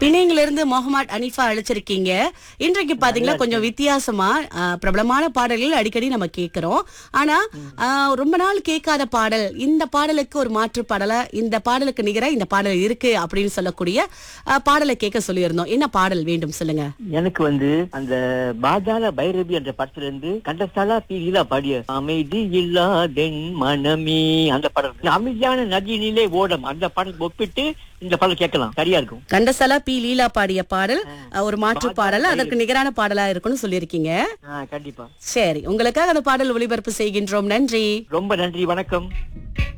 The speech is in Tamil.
பிணைங்கில இருந்து முகமது அனிஃபா அழைச்சிருக்கீங்க இன்றைக்கு பாத்தீங்கன்னா கொஞ்சம் வித்தியாசமா ஆ, பிரபலமான பாடல்கள் அடிக்கடி நம்ம கேக்குறோம் ஆனா ஆ, ரொம்ப நாள் கேட்காத பாடல் இந்த பாடலுக்கு ஒரு மாற்று பாடலா இந்த பாடலுக்கு நிகரா இந்த பாடல் இருக்கு அப்படின்னு சொல்லக்கூடிய ஆ, பாடலை கேட்க சொல்லியிருந்தோம் என்ன பாடல் வேண்டும் சொல்லுங்க எனக்கு வந்து அந்த பாதாள பைரவி என்ற படத்துல இருந்து கண்டசாலா பி லீலா பாடிய அமைதி இல்லாதென் மனமே அந்த பாடல் இந்த அமைதியான நதியினிலே ஓடம் அந்த பாடல் ஒப்பிட்டு இந்த பாடல் கேட்கலாம் சரியா இருக்கும் கண்டசலா பி லீலா பாடிய பாடல் ஆ, ஒரு மாற்று பாடல் அதற்கு நிகரான பாடலா இருக்கும்னு சொல்லியிருக்கீங்க ஆ, கண்டிப்பா சரி உங்களுக்காக அந்த பாடல் ஒளிபரப்பு செய்கின்றோம் நன்றி ரொம்ப நன்றி வணக்கம்